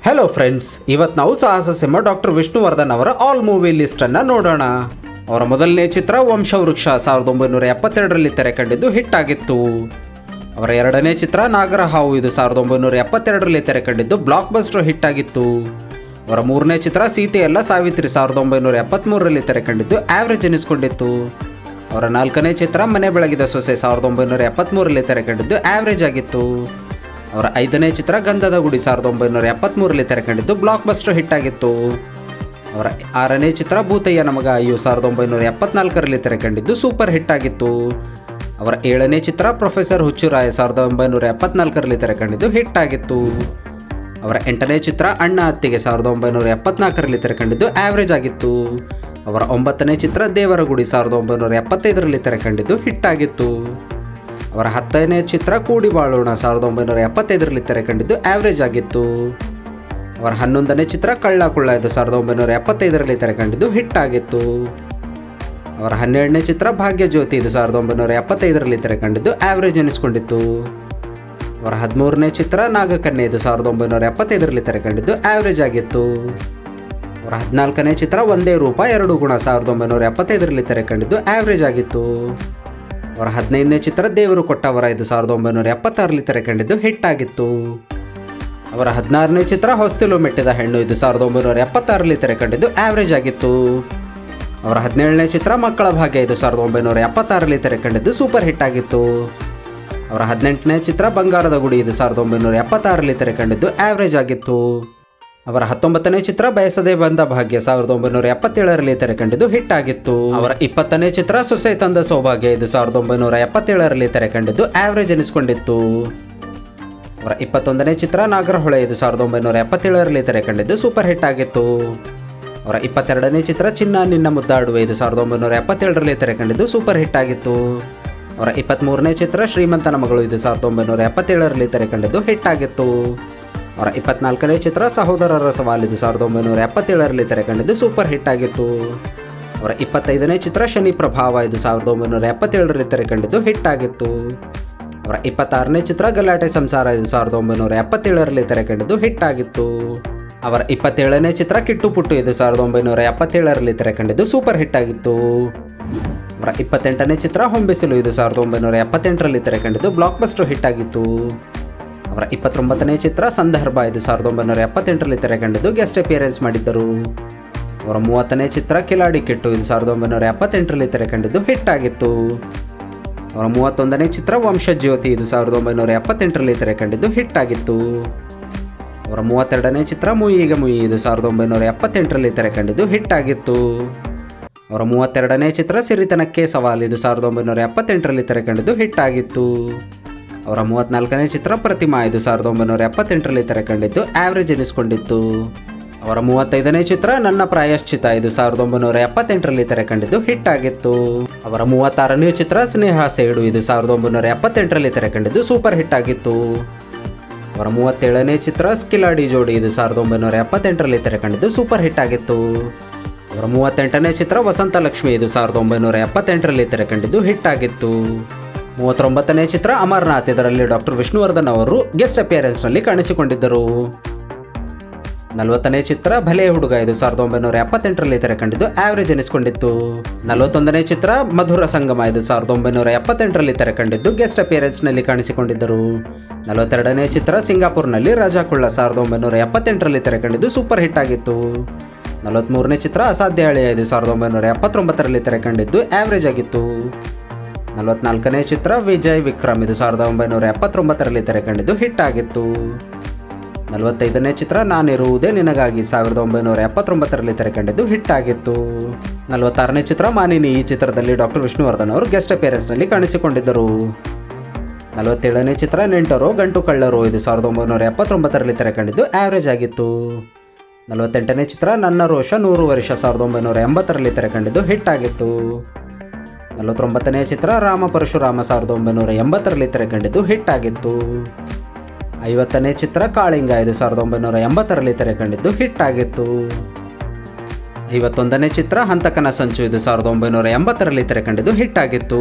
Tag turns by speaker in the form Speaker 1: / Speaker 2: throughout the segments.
Speaker 1: hello friends ಇವತ್ತು ನಾವು ಸಾಹಸ ಸಿಂಹ ಡಾಕ್ಟರ್ ವಿಷ್ಣುವರ್ಧನ್ ಅವರ ಆಲ್ ಮೂವಿ ಲಿಸ್ಟ್ ಅನ್ನ ನೋಡೋಣ ಅವರ ಮೊದಲನೇ ಚಿತ್ರ ವಂಶವೃಕ್ಷ ಸಾವಿರದ ಒಂಬೈನೂರ ಎಪ್ಪತ್ತೆರಡರಲ್ಲಿ ತೆರೆ ಕಂಡಿದ್ದು ಹಿಟ್ ಆಗಿತ್ತು ಅವರ ಎರಡನೇ ಚಿತ್ರ ನಾಗರಹಾವು ಇದು ಸಾವಿರದ ಒಂಬೈನೂರ ಎಪ್ಪತ್ತೆರಡರಲ್ಲಿ ತೆರೆ ಕಂಡಿದ್ದು ಬ್ಲಾಕ್ ಬಸ್ಟರ್ ಹಿಟ್ ಆಗಿತ್ತು ಅವರ ಮೂರನೇ ಚಿತ್ರ ಸೀತೆಯಲ್ಲ ಸಾವಿತ್ರಿ ಸಾವಿರದ ಒಂಬೈನೂರ ಎಪ್ಪತ್ತ್ಮೂರರಲ್ಲಿ ತೆರೆ ಕಂಡಿದ್ದು ಆವ್ರೇಜ್ ಎನಿಸ್ಕೊಂಡಿತ್ತು ಅವರ ನಾಲ್ಕನೇ ಚಿತ್ರ ಮನೆ ಬೆಳಗಿದ ಸೊಸೆ ಸಾವಿರದ ಒಂಬೈನೂರ ಎಪ್ಪತ್ತ್ಮೂರರಲ್ಲಿ ತೆರೆ ಕಂಡಿದ್ದು ಆವ್ರೇಜ್ ಆಗಿತ್ತು ಅವರ ಐದನೇ ಚಿತ್ರ ಗಂಧದ ಗುಡಿ ಸಾವಿರದ ಒಂಬೈನೂರ ಎಪ್ಪತ್ತ್ಮೂರರಲ್ಲಿ ತೆರೆ ಕಂಡಿದ್ದು ಬ್ಲಾಕ್ ಬಸ್ಟರ್ ಹಿಟ್ ಆಗಿತ್ತು ಅವರ ಆರನೇ ಚಿತ್ರ ಭೂತಯ್ಯ ನಮಗ ಅಯ್ಯೋ ಸಾವಿರದ ಒಂಬೈನೂರ ಎಪ್ಪತ್ನಾಲ್ಕರಲ್ಲಿ ತೆರೆ ಕಂಡಿದ್ದು ಸೂಪರ್ ಹಿಟ್ ಆಗಿತ್ತು ಅವರ ಏಳನೇ ಚಿತ್ರ ಪ್ರೊಫೆಸರ್ ಹುಚ್ಚುರಾಯ ಸಾವಿರದ ಒಂಬೈನೂರ ಎಪ್ಪತ್ನಾಲ್ಕರಲ್ಲಿ ತೆರೆ ಕಂಡಿದ್ದು ಹಿಟ್ ಆಗಿತ್ತು ಅವರ ಎಂಟನೇ ಚಿತ್ರ ಅಣ್ಣ ಅತ್ತಿಗೆ ಸಾವಿರದ ಒಂಬೈನೂರ ಎಪ್ಪತ್ನಾಲ್ಕರಲ್ಲಿ ತೆರೆ ಕಂಡಿದ್ದು ಆವ್ರೇಜ್ ಆಗಿತ್ತು ಅವರ ಒಂಬತ್ತನೇ ಚಿತ್ರ ದೇವರ ಗುಡಿ ಸಾವಿರದ ಒಂಬೈನೂರ ಎಪ್ಪತ್ತೈದರಲ್ಲಿ ತೆರೆ ಕಂಡಿದ್ದು ಹಿಟ್ ಆಗಿತ್ತು ಅವರ ಹತ್ತನೇ ಚಿತ್ರ ಕೂಡಿ ಬಾಳೋಣ ಸಾವಿರದ ಒಂಬೈನೂರ ಎಪ್ಪತ್ತೈದರಲ್ಲಿ ತೆರೆ ಕಂಡಿದ್ದು ಆವ್ರೇಜ್ ಆಗಿತ್ತು ಅವರ ಹನ್ನೊಂದನೇ ಚಿತ್ರ ಕಳ್ಳ ಕುಳ್ಳ ಇದು ಸಾವಿರದ ಒಂಬೈನೂರ ಎಪ್ಪತ್ತೈದರಲ್ಲಿ ತೆರೆ ಕಂಡಿದ್ದು ಹಿಟ್ ಆಗಿತ್ತು ಅವರ ಹನ್ನೆರಡನೇ ಚಿತ್ರ ಭಾಗ್ಯ ಜ್ಯೋತಿ ಇದು ಸಾವಿರದ ಒಂಬೈನೂರ ಎಪ್ಪತ್ತೈದರಲ್ಲಿ ತೆರೆ ಕಂಡಿದ್ದು ಆವ್ರೇಜ್ ಎನಿಸ್ಕೊಂಡಿತ್ತು ಅವರ ಹದಿಮೂರನೇ ಚಿತ್ರ ನಾಗಕನ್ಯೆ ಇದು ಸಾವಿರದ ಒಂಬೈನೂರ ಎಪ್ಪತ್ತೈದರಲ್ಲಿ ತೆರೆ ಕಂಡಿದ್ದು ಆವ್ರೇಜ್ ಆಗಿತ್ತು ಅವರ ಹದಿನಾಲ್ಕನೇ ಚಿತ್ರ ಒಂದೇ ರೂಪ ಎರಡು ಗುಣ ಸಾವಿರದ ಒಂಬೈನೂರ ಎಪ್ಪತ್ತೈದರಲ್ಲಿ ತೆರೆ ಕಂಡಿದ್ದು ಆವ್ರೇಜ್ ಆಗಿತ್ತು ಅವರ ಹದಿನೈದನೇ ಚಿತ್ರ ದೇವರು ಕೊಟ್ಟವರ ಇದು ಸಾವಿರದ ಒಂಬೈನೂರ ಎಪ್ಪತ್ತಾರರಲ್ಲಿ ತೆರೆ ಕಂಡಿದ್ದು ಹಿಟ್ ಆಗಿತ್ತು ಅವರ ಹದಿನಾರನೇ ಚಿತ್ರ ಹೊಸ್ತಿಲು ಮೆಟ್ಟಿದ ಹೆಣ್ಣು ಇದು ಸಾವಿರದ ಒಂಬೈನೂರ ಎಪ್ಪತ್ತಾರರಲ್ಲಿ ತೆರೆ ಕಂಡಿದ್ದು ಆವ್ರೇಜ್ ಆಗಿತ್ತು ಅವರ ಹದಿನೇಳನೇ ಚಿತ್ರ ಮಕ್ಕಳ ಭಾಗ್ಯ ಇದು ಸಾವಿರದ ಒಂಬೈನೂರ ಎಪ್ಪತ್ತಾರರಲ್ಲಿ ತೆರೆ ಕಂಡಿದ್ದು ಸೂಪರ್ ಹಿಟ್ ಆಗಿತ್ತು ಅವರ ಹದಿನೆಂಟನೇ ಚಿತ್ರ ಬಂಗಾರದ ಗುಡಿ ಇದು ಸಾವಿರದ ಒಂಬೈನೂರ ಎಪ್ಪತ್ತಾರರಲ್ಲಿ ತೆರೆ ಕಂಡಿದ್ದು ಆವ್ರೇಜ್ ಆಗಿತ್ತು ಅವರ ಹತ್ತೊಂಬತ್ತನೇ ಚಿತ್ರ ಬಯಸದೆ ಬಂದ ಭಾಗ್ಯ ಸಾವಿರದ ಒಂಬೈನೂರ ಎಪ್ಪತ್ತೇಳರಲ್ಲಿ ತೆರೆ ಕಂಡಿದ್ದು ಹಿಟ್ ಆಗಿತ್ತು ಅವರ ಇಪ್ಪತ್ತನೇ ಚಿತ್ರ ಸೊಸೆ ತಂದ ಸೌಭಾಗ್ಯ ಇದು ಸಾವಿರದ ಒಂಬೈನೂರ ಎಪ್ಪತ್ತೇಳರಲ್ಲಿ ತೆರೆ ಕಂಡಿದ್ದು ಆವ್ರೇಜ್ ಎನಿಸ್ಕೊಂಡಿತ್ತು ಅವರ ಇಪ್ಪತ್ತೊಂದನೇ ಚಿತ್ರ ನಾಗರಹೊಳೆ ಇದು ಸಾವಿರದ ಒಂಬೈನೂರ ಎಪ್ಪತ್ತೇಳರಲ್ಲಿ ತೆರೆ ಕಂಡಿದ್ದು ಸೂಪರ್ ಹಿಟ್ ಆಗಿತ್ತು ಅವರ ಇಪ್ಪತ್ತೆರಡನೇ ಚಿತ್ರ ಚಿನ್ನ ನಿನ್ನ ಮುದ್ದಾಡುವೆ ಇದು ಸಾವಿರದ ಒಂಬೈನೂರ ಎಪ್ಪತ್ತೇಳರಲ್ಲಿ ತೆರೆ ಕಂಡಿದ್ದು ಸೂಪರ್ ಹಿಟ್ ಆಗಿತ್ತು ಅವರ ಇಪ್ಪತ್ತ್ಮೂರನೇ ಚಿತ್ರ ಶ್ರೀಮಂತನ ಮಗಳು ಇದು ಸಾವಿರದ ಒಂಬೈನೂರ ಎಪ್ಪತ್ತೇಳರಲ್ಲಿ ತೆರೆ ಕಂಡಿದ್ದು ಹಿಟ್ ಆಗಿತ್ತು ಅವರ ಇಪ್ಪತ್ನಾಲ್ಕನೇ ಚಿತ್ರ ಸಹೋದರರ ಸವಾಲ್ ಇದು ಸಾವಿರದ ಒಂಬೈನೂರ ಎಪ್ಪತ್ತೇಳರಲ್ಲಿ ತೆರೆ ಕಂಡಿದ್ದು ಸೂಪರ್ ಹಿಟ್ ಆಗಿತ್ತು ಅವರ ಇಪ್ಪತ್ತೈದನೇ ಚಿತ್ರ ಶನಿ ಪ್ರಭಾವ ಇದು ಸಾವಿರದ ಒಂಬೈನೂರ ಎಪ್ಪತ್ತೇಳರಲ್ಲಿ ತೆರೆ ಕಂಡಿದ್ದು ಹಿಟ್ ಆಗಿತ್ತು ಅವರ ಇಪ್ಪತ್ತಾರನೇ ಚಿತ್ರ ಗಲಾಟೆ ಸಂಸಾರ ಇದು ಸಾವಿರದ ಒಂಬೈನೂರ ಎಪ್ಪತ್ತೇಳರಲ್ಲಿ ತೆರೆ ಕಂಡಿದ್ದು ಹಿಟ್ ಆಗಿತ್ತು ಅವರ ಇಪ್ಪತ್ತೇಳನೇ ಚಿತ್ರ ಕಿಟ್ಟು ಪುಟ್ಟು ಇದು ಸಾವಿರದ ಒಂಬೈನೂರ ಎಪ್ಪತ್ತೇಳರಲ್ಲಿ ತೆರೆ ಕಂಡಿದ್ದು ಸೂಪರ್ ಹಿಟ್ ಆಗಿತ್ತು ಅವರ ಇಪ್ಪತ್ತೆಂಟನೇ ಚಿತ್ರ ಹೊಂಬಿಸಿಲು ಇದು ಸಾವಿರದ ಒಂಬೈನೂರ ಎಪ್ಪತ್ತೆಂಟರಲ್ಲಿ ತೆರೆ ಕಂಡಿದ್ದು ಬ್ಲಾಕ್ ಬಸ್ಟರ್ ಹಿಟ್ ಆಗಿತ್ತು ಅವರ ಇಪ್ಪತ್ತೊಂಬತ್ತನೇ ಚಿತ್ರ ಸಂದರ್ಭ ಇದು ಸಾವಿರದ ಒಂಬೈನೂರ ಎಪ್ಪತ್ತೆಂಟರಲ್ಲಿ ತೆರೆ ಕಂಡಿದ್ದು ಗೆಸ್ಟ್ ಅಪಿಯರೆನ್ಸ್ ಮಾಡಿದ್ದರು ಅವರ ಮೂವತ್ತನೇ ಚಿತ್ರ ಕಿಲಾಡಿ ಕಿಟ್ಟು ಇದು ಸಾವಿರದ ಒಂಬೈನೂರ ಎಪ್ಪತ್ತೆಂಟರಲ್ಲಿ ತೆರೆ ಕಂಡಿದ್ದು ಹಿಟ್ ಆಗಿತ್ತು ಅವರ ಮೂವತ್ತೊಂದನೇ ಚಿತ್ರ ವಂಶಜ್ಯೋತಿ ಇದು ಸಾವಿರದ ಒಂಬೈನೂರ ಎಪ್ಪತ್ತೆಂಟರಲ್ಲಿ ತೆರೆ ಕಂಡಿದ್ದು ಹಿಟ್ ಆಗಿತ್ತು ಅವರ ಮೂವತ್ತೆರಡನೇ ಚಿತ್ರ ಮುಯಿಗ ಮುಯಿ ಇದು ಸಾವಿರದ ಒಂಬೈನೂರ ಎಪ್ಪತ್ತೆಂಟರಲ್ಲಿ ತೆರೆ ಕಂಡಿದ್ದು ಹಿಟ್ ಆಗಿತ್ತು ಅವರ ಮೂವತ್ತೆರಡನೇ ಚಿತ್ರ ಸಿರಿತನಕ್ಕೆ ಸವಾಲ್ ಇದು ಸಾವಿರದ ಒಂಬೈನೂರ ಎಪ್ಪತ್ತೆಂಟರಲ್ಲಿ ತೆರೆ ಕಂಡಿದ್ದು ಹಿಟ್ ಆಗಿತ್ತು ಅವರ ಮೂವತ್ನಾಲ್ಕನೇ ಚಿತ್ರ ಪ್ರತಿಮಾ ಇದು ಸಾವಿರದ ಒಂಬೈನೂರ ಎಪ್ಪತ್ತೆಂಟರಲ್ಲಿ ತೆರೆ ಕಂಡಿದ್ದು ಆವ್ರೇಜ್ ಎನಿಸ್ಕೊಂಡಿತ್ತು ಅವರ ಮೂವತ್ತೈದನೇ ಚಿತ್ರ ನನ್ನ ಪ್ರಾಯಶ್ಚಿತ ಇದು ಸಾವಿರದ ಒಂಬೈನೂರ ಎಪ್ಪತ್ತೆಂಟರಲ್ಲಿ ತೆರೆ ಕಂಡಿದ್ದು ಹಿಟ್ ಆಗಿತ್ತು ಅವರ ಮೂವತ್ತಾರನೇ ಚಿತ್ರ ಸ್ನೇಹ ಸೇಡು ಇದು ಸಾವಿರದ ಒಂಬೈನೂರ ಎಪ್ಪತ್ತೆಂಟರಲ್ಲಿ ತೆರೆ ಕಂಡಿದ್ದು ಸೂಪರ್ ಹಿಟ್ ಆಗಿತ್ತು ಅವರ ಮೂವತ್ತೇಳನೇ ಚಿತ್ರ ಸ್ಕಿಲಾಡಿ ಜೋಡಿ ಇದು ಸಾವಿರದ ಒಂಬೈನೂರ ಎಪ್ಪತ್ತೆಂಟರಲ್ಲಿ ತೆರೆ ಕಂಡಿದ್ದು ಸೂಪರ್ ಹಿಟ್ ಆಗಿತ್ತು ಅವರ ಮೂವತ್ತೆಂಟನೇ ಚಿತ್ರ ವಸಂತ ಲಕ್ಷ್ಮಿ ಇದು ಸಾವಿರದ ಒಂಬೈನೂರ ಎಪ್ಪತ್ತೆಂಟರಲ್ಲಿ ತೆರೆ ಕಂಡಿದ್ದು ಹಿಟ್ ಆಗಿತ್ತು ಮೂವತ್ತೊಂಬತ್ತನೇ ಚಿತ್ರ ಅಮರ್ನಾಥ್ ಇದರಲ್ಲಿ ಡಾಕ್ಟರ್ ವಿಷ್ಣುವರ್ಧನ್ ಅವರು ಗೆಸ್ಟ್ ಅಪಿಯರೆನ್ಸ್ನಲ್ಲಿ ಕಾಣಿಸಿಕೊಂಡಿದ್ದರು ನಲವತ್ತನೇ ಚಿತ್ರ ಭಲೆ ಹುಡುಗ ಇದು ಸಾವಿರದ ಒಂಬೈನೂರ ಎಪ್ಪತ್ತೆಂಟರಲ್ಲಿ ತೆರೆ ಕಂಡಿದ್ದು ಆವ್ರೇಜ್ ಎನಿಸ್ಕೊಂಡಿತ್ತು ನಲವತ್ತೊಂದನೇ ಚಿತ್ರ ಮಧುರ ಸಂಗಮ ಇದು ಸಾವಿರದ ಒಂಬೈನೂರ ಎಪ್ಪತ್ತೆಂಟರಲ್ಲಿ ತೆರೆ ಕಂಡಿದ್ದು ಗೆಸ್ಟ್ ಅಪಿಯರೆನ್ಸ್ನಲ್ಲಿ ಕಾಣಿಸಿಕೊಂಡಿದ್ದರು ನಲವತ್ತೆರಡನೇ ಚಿತ್ರ ಸಿಂಗಾಪುರ್ನಲ್ಲಿ ರಾಜಾ ಕುಳ್ಳ ಸಾವಿರದ ಒಂಬೈನೂರ ಎಪ್ಪತ್ತೆಂಟರಲ್ಲಿ ತೆರೆ ಕಂಡಿದ್ದು ಸೂಪರ್ ಹಿಟ್ ಆಗಿತ್ತು ನಲವತ್ತ್ಮೂರನೇ ಚಿತ್ರ ಅಸಾಧ್ಯ ಹಳೆಯ ಇದು ಸಾವಿರದ ಒಂಬೈನೂರ ಎಪ್ಪತ್ತೊಂಬತ್ತರಲ್ಲಿ ತೆರೆ ಕಂಡಿದ್ದು ಆವ್ರೇಜ್ ಆಗಿತ್ತು ನಲವತ್ನಾಲ್ಕನೇ ಚಿತ್ರ ವಿಜಯ್ ವಿಕ್ರಮ್ ಇದು ಸಾವಿರದ ಒಂಬೈನೂರ ಎಪ್ಪತ್ತೊಂಬತ್ತರಲ್ಲಿ ತೆರೆ ಕಂಡಿದ್ದು ಹಿಟ್ ಆಗಿತ್ತು ನಲವತ್ತೈದನೇ ಚಿತ್ರ ನಾನಿರುವುದೇ ನಿನಗಾಗಿ ಸಾವಿರದ ಒಂಬೈನೂರ ಎಪ್ಪತ್ತೊಂಬತ್ತರಲ್ಲಿ ತೆರೆ ಕಂಡಿದ್ದು ಹಿಟ್ ಆಗಿತ್ತು ನಲವತ್ತಾರನೇ ಚಿತ್ರ ಮಾನಿನಿ ಈ ಚಿತ್ರದಲ್ಲಿ ಡಾಕ್ಟರ್ ವಿಷ್ಣುವರ್ಧನ್ ಅವರು ಗೆಸ್ಟ್ ಅಪಿಯರೆನ್ಸ್ನಲ್ಲಿ ಕಾಣಿಸಿಕೊಂಡಿದ್ದರು ನಲವತ್ತೇಳನೇ ಚಿತ್ರ ನೆಂಟರು ಗಂಟು ಕಳ್ಳರು ಇದು ಸಾವಿರದ ಒಂಬೈನೂರ ಎಪ್ಪತ್ತೊಂಬತ್ತರಲ್ಲಿ ತೆರೆ ಕಂಡಿದ್ದು ಆವ್ರೇಜ್ ಆಗಿತ್ತು ನಲವತ್ತೆಂಟನೇ ಚಿತ್ರ ನನ್ನ ರೋಷ ನೂರು ವರ್ಷ ಸಾವಿರದ ಒಂಬೈನೂರ ಎಂಬತ್ತರಲ್ಲಿ ತೆರೆ ಕಂಡಿದ್ದು ಹಿಟ್ ಆಗಿತ್ತು ನಲವತ್ತೊಂಬತ್ತನೇ ಚಿತ್ರ ರಾಮ ಪರಶುರಾಮ ಸಾವಿರದ ಒಂಬೈನೂರ ಎಂಬತ್ತರಲ್ಲಿ ತೆರೆ ಕಂಡಿದ್ದು ಹಿಟ್ ಆಗಿತ್ತು ಐವತ್ತನೇ ಚಿತ್ರ ಕಾಳಿಂಗ ಇದು ಸಾವಿರದ ಒಂಬೈನೂರ ಎಂಬತ್ತರಲ್ಲಿ ತೆರೆ ಕಂಡಿದ್ದು ಹಿಟ್ ಆಗಿತ್ತು ಐವತ್ತೊಂದನೇ ಚಿತ್ರ ಹಂತಕನ ಸಂಚು ಇದು ಸಾವಿರದ ಒಂಬೈನೂರ ಎಂಬತ್ತರಲ್ಲಿ ತೆರೆ ಕಂಡಿದ್ದು ಹಿಟ್ ಆಗಿತ್ತು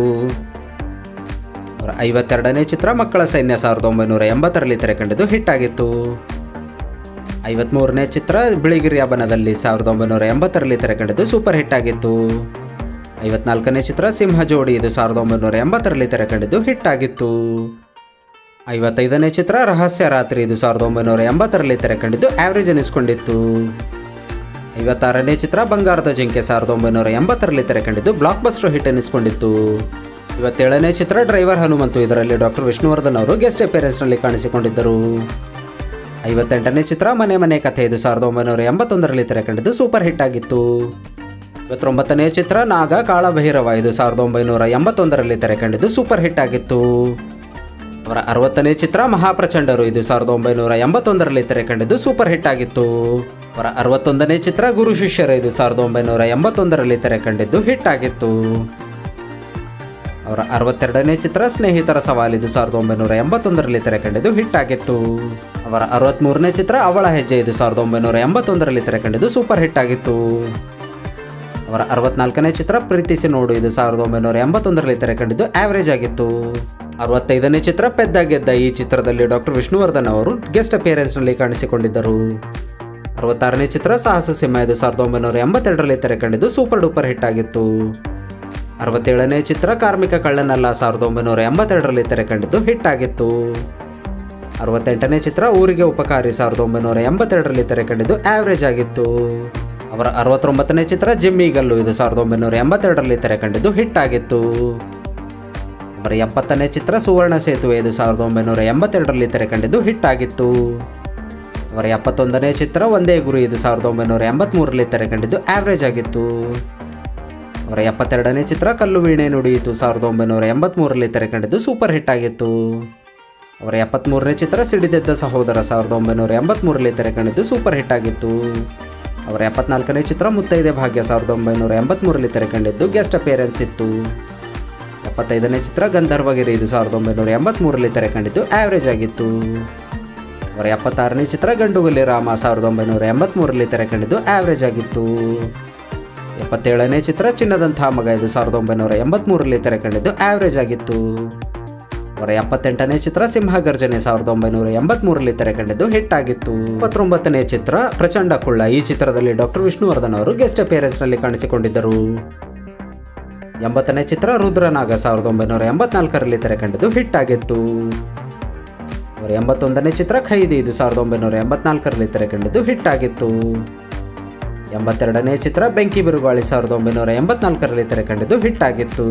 Speaker 1: ಅವರ ಐವತ್ತೆರಡನೇ ಚಿತ್ರ ಮಕ್ಕಳ ಸೈನ್ಯ ಸಾವಿರದ ಒಂಬೈನೂರ ಎಂಬತ್ತರಲ್ಲಿ ತೆರೆ ಕಂಡಿದ್ದು ಹಿಟ್ ಆಗಿತ್ತು ಐವತ್ಮೂರನೇ ಚಿತ್ರ ಬಿಳಿಗಿರಿಯ ಬನದಲ್ಲಿ ಸಾವಿರದ ಒಂಬೈನೂರ ಎಂಬತ್ತರಲ್ಲಿ ತೆರೆಕಂಡಿದ್ದು ಸೂಪರ್ ಹಿಟ್ ಆಗಿತ್ತು ಐವತ್ನಾಲ್ಕನೇ ಚಿತ್ರ ಸಿಂಹ ಜೋಡಿ ಇದು ಸಾವಿರದ ಒಂಬೈನೂರ ಎಂಬತ್ತರಲ್ಲಿ ತೆರೆಕಂಡಿದ್ದು ಹಿಟ್ ಆಗಿತ್ತು ಐವತ್ತೈದನೇ ಚಿತ್ರ ರಹಸ್ಯ ರಾತ್ರಿ ಇದು ಸಾವಿರದ ಒಂಬೈನೂರ ಎಂಬತ್ತರಲ್ಲಿ ತೆರೆಕಂಡಿದ್ದು ಆವ್ರೇಜ್ ಅನಿಸ್ಕೊಂಡಿತ್ತು ಐವತ್ತಾರನೇ ಚಿತ್ರ ಬಂಗಾರದ ಜಿಂಕೆ ಸಾವಿರದ ಒಂಬೈನೂರ ಎಂಬತ್ತರಲ್ಲಿ ತೆರೆಕಂಡಿದ್ದು ಬ್ಲಾಕ್ ಬಸ್ಟರ್ ಹಿಟ್ ಅನಿಸ್ಕೊಂಡಿತ್ತು ಇವತ್ತೇಳನೇ ಚಿತ್ರ ಡ್ರೈವರ್ ಹನುಮಂತು ಇದರಲ್ಲಿ ಡಾಕ್ಟರ್ ವಿಷ್ಣುವರ್ಧನ್ ಅವರು ಗೆಸ್ಟ್ ಅಪಿಯರೆನ್ಸ್ನಲ್ಲಿ ಕಾಣಿಸಿಕೊಂಡಿದ್ದರು ಐವತ್ತೆಂಟನೇ ಚಿತ್ರ ಮನೆ ಮನೆ ಕಥೆ ಇದು ಸಾವಿರದ ಒಂಬೈನೂರ ಎಂಬತ್ತೊಂದರಲ್ಲಿ ತೆರೆಕಂಡಿದ್ದು ಸೂಪರ್ ಹಿಟ್ ಆಗಿತ್ತು ಇವತ್ತೊಂಬತ್ತನೇ ಚಿತ್ರ ನಾಗ ಕಾಳಭೈರವ ಇದು ಸಾವಿರದ ಒಂಬೈನೂರ ಎಂಬತ್ತೊಂದರಲ್ಲಿ ತೆರೆಕಂಡಿದ್ದು ಸೂಪರ್ ಹಿಟ್ ಆಗಿತ್ತು ಅವರ ಅರವತ್ತನೇ ಚಿತ್ರ ಮಹಾಪ್ರಚಂಡರು ಇದು ಸಾವಿರದ ಒಂಬೈನೂರ ಎಂಬತ್ತೊಂದರಲ್ಲಿ ತೆರೆಕಂಡಿದ್ದು ಸೂಪರ್ ಹಿಟ್ ಆಗಿತ್ತು ಅವರ ಅರವತ್ತೊಂದನೇ ಚಿತ್ರ ಗುರು ಶಿಷ್ಯರು ಇದು ಸಾವಿರದ ಒಂಬೈನೂರ ಎಂಬತ್ತೊಂದರಲ್ಲಿ ತೆರೆಕಂಡಿದ್ದು ಹಿಟ್ ಆಗಿತ್ತು ಅವರ ಅರವತ್ತೆರಡನೇ ಚಿತ್ರ ಸ್ನೇಹಿತರ ಸವಾಲಿದು ಸಾವಿರದ ಒಂಬೈನೂರ ಎಂಬತ್ತೊಂದರಲ್ಲಿ ತೆರೆಕಂಡಿದ್ದು ಹಿಟ್ ಆಗಿತ್ತು ಅವರ ಅರವತ್ತ್ಮೂರನೇ ಚಿತ್ರ ಅವಳ ಹೆಜ್ಜೆ ಇದು ಸಾವಿರದ ಒಂಬೈನೂರ ಎಂಬತ್ತೊಂದರಲ್ಲಿ ತೆರೆಕಂಡಿದ್ದು ಸೂಪರ್ ಹಿಟ್ ಆಗಿತ್ತು ಅವರ ಅರವತ್ನಾಲ್ಕನೇ ಚಿತ್ರ ಪ್ರೀತಿಸಿ ನೋಡು ಇದು ಸಾವಿರದ ಒಂಬೈನೂರ ಎಂಬತ್ತೊಂದರಲ್ಲಿ ತೆರೆಕಂಡಿದ್ದು ಆವರೇಜ್ ಆಗಿತ್ತು ಅರವತ್ತೈದನೇ ಚಿತ್ರ ಪೆದ್ದ ಗೆದ್ದ ಈ ಚಿತ್ರದಲ್ಲಿ ಡಾಕ್ಟರ್ ವಿಷ್ಣುವರ್ಧನ್ ಅವರು ಗೆಸ್ಟ್ ಅಪಿಯರೆನ್ಸ್ನಲ್ಲಿ ಕಾಣಿಸಿಕೊಂಡಿದ್ದರು ಅರವತ್ತಾರನೇ ಚಿತ್ರ ಸಾಹಸ ಸಿಂಹ ಇದು ಸಾವಿರದ ಒಂಬೈನೂರ ಎಂಬತ್ತೆರಡರಲ್ಲಿ ತೆರೆಕಂಡಿದ್ದು ಸೂಪರ್ ಡೂಪರ್ ಹಿಟ್ ಆಗಿತ್ತು ಅರವತ್ತೇಳನೇ ಚಿತ್ರ ಕಾರ್ಮಿಕ ಕಳ್ಳನಲ್ಲ ಸಾವಿರದ ಒಂಬೈನೂರ ಎಂಬತ್ತೆರಡರಲ್ಲಿ ತೆರೆಕಂಡಿದ್ದು ಹಿಟ್ ಆಗಿತ್ತು ಅರವತ್ತೆಂಟನೇ ಚಿತ್ರ ಊರಿಗೆ ಉಪಕಾರಿ ಸಾವಿರದ ಒಂಬೈನೂರ ಎಂಬತ್ತೆರಡರಲ್ಲಿ ತೆರೆಕಂಡಿದ್ದು ಆವರೇಜ್ ಆಗಿತ್ತು ಅವರ ಅರವತ್ತೊಂಬತ್ತನೇ ಚಿತ್ರ ಜಿಮ್ಮಿ ಗಲ್ಲು ಇದು ಸಾವಿರದ ಒಂಬೈನೂರ ಎಂಬತ್ತೆರಡರಲ್ಲಿ ತೆರೆಕಂಡಿದ್ದು ಹಿಟ್ ಆಗಿತ್ತು ಅವರ ಎಪ್ಪತ್ತನೇ ಚಿತ್ರ ಸುವರ್ಣ ಸೇತುವೆ ಇದು ಸಾವಿರದ ಒಂಬೈನೂರ ಎಂಬತ್ತೆರಡರಲ್ಲಿ ತೆರೆಕಂಡಿದ್ದು ಹಿಟ್ ಆಗಿತ್ತು ಅವರ ಎಪ್ಪತ್ತೊಂದನೇ ಚಿತ್ರ ಒಂದೇ ಗುರು ಇದು ಸಾವಿರದ ಒಂಬೈನೂರ ಎಂಬತ್ತ್ಮೂರರಲ್ಲಿ ತೆರೆಕಂಡಿದ್ದು ಆವರೇಜ್ ಆಗಿತ್ತು ಅವರ ಎಪ್ಪತ್ತೆರಡನೇ ಚಿತ್ರ ಕಲ್ಲು ವೀಣೆ ನುಡಿಯಿತು ಸಾವಿರದ ಒಂಬೈನೂರ ಎಂಬತ್ತ್ಮೂರರಲ್ಲಿ ತೆರೆಕಂಡಿದ್ದು ಸೂಪರ್ ಹಿಟ್ ಆಗಿತ್ತು ಅವರ ಎಪ್ಪತ್ತ್ಮೂರನೇ ಚಿತ್ರ ಸಿಡಿದೆದ್ದ ಸಹೋದರ ಸಾವಿರದ ಒಂಬೈನೂರ ಎಂಬತ್ತ್ಮೂರರಲ್ಲಿ ತೆರೆಕಂಡಿದ್ದು ಸೂಪರ್ ಹಿಟ್ ಆಗಿತ್ತು ಅವರ ಎಪ್ಪತ್ನಾಲ್ಕನೇ ಚಿತ್ರ ಮುತ್ತೈದೆ ಭಾಗ್ಯ ಸಾವಿರದ ಒಂಬೈನೂರ ಎಂಬತ್ತ್ಮೂರರಲ್ಲಿ ತೆರೆಕಂಡಿದ್ದು ಗೆಸ್ಟ್ ಅಪಿಯರೆನ್ಸ್ ಇತ್ತು ಎಪ್ಪತ್ತೈದನೇ ಚಿತ್ರ ಗಂಧರ್ವಗಿರಿ ಇದು ಸಾವಿರದ ಒಂಬೈನೂರ ಎಂಬತ್ತ್ಮೂರರಲ್ಲಿ ತೆರೆಕಂಡಿದ್ದು ಆವರೇಜ್ ಆಗಿತ್ತು ಅವರ ಎಪ್ಪತ್ತಾರನೇ ಚಿತ್ರ ಗಂಡುಗಲಿ ರಾಮ ಸಾವಿರದ ಒಂಬೈನೂರ ಎಂಬತ್ತ್ಮೂರರಲ್ಲಿ ತೆರೆಕಂಡಿದ್ದು ಆವರೇಜ್ ಆಗಿತ್ತು ಎಪ್ಪತ್ತೇಳನೇ ಚಿತ್ರ ಚಿನ್ನದಂಥ ಮಗ ಇದು ಸಾವಿರದ ಒಂಬೈನೂರ ಎಂಬತ್ತ್ಮೂರರಲ್ಲಿ ತೆರೆಕಂಡಿದ್ದು ಆವರೇಜ್ ಆಗಿತ್ತು ಅವರ ಎಪ್ಪತ್ತೆಂಟನೇ ಚಿತ್ರ ಸಿಂಹಗರ್ಜನೆ ಸಾವಿರದ ಒಂಬೈನೂರ ಎಂಬತ್ತ್ಮೂರರಲ್ಲಿ ತೆರೆಕಂಡಿದ್ದು ಹಿಟ್ ಆಗಿತ್ತು ಇಪ್ಪತ್ತೊಂಬತ್ತನೇ ಚಿತ್ರ ಪ್ರಚಂಡ ಕುಳ್ಳ ಈ ಚಿತ್ರದಲ್ಲಿ ಡಾಕ್ಟರ್ ವಿಷ್ಣುವರ್ಧನ್ ಅವರು ಗೆಸ್ಟ್ ಅಪಿಯರೆನ್ಸ್ನಲ್ಲಿ ಕಾಣಿಸಿಕೊಂಡಿದ್ದರು ಎಂಬತ್ತನೇ ಚಿತ್ರ ರುದ್ರನಾಗ ಸಾವಿರದ ಒಂಬೈನೂರ ಎಂಬತ್ನಾಲ್ಕರಲ್ಲಿ ತೆರೆಕಂಡಿದ್ದು ಹಿಟ್ ಆಗಿತ್ತು ಅವರ ಎಂಬತ್ತೊಂದನೇ ಚಿತ್ರ ಖೈದಿ ಇದು ಸಾವಿರದ ಒಂಬೈನೂರ ಎಂಬತ್ನಾಲ್ಕರಲ್ಲಿ ತೆರೆಕಂಡಿದ್ದು ಹಿಟ್ ಆಗಿತ್ತು ಎಂಬತ್ತೆರಡನೇ ಚಿತ್ರ ಬೆಂಕಿ ಬಿರುಗಾಳಿ ಸಾವಿರದ ಒಂಬೈನೂರ ಎಂಬತ್ನಾಲ್ಕರಲ್ಲಿ ತೆರೆಕಂಡಿದ್ದು ಹಿಟ್ ಆಗಿತ್ತು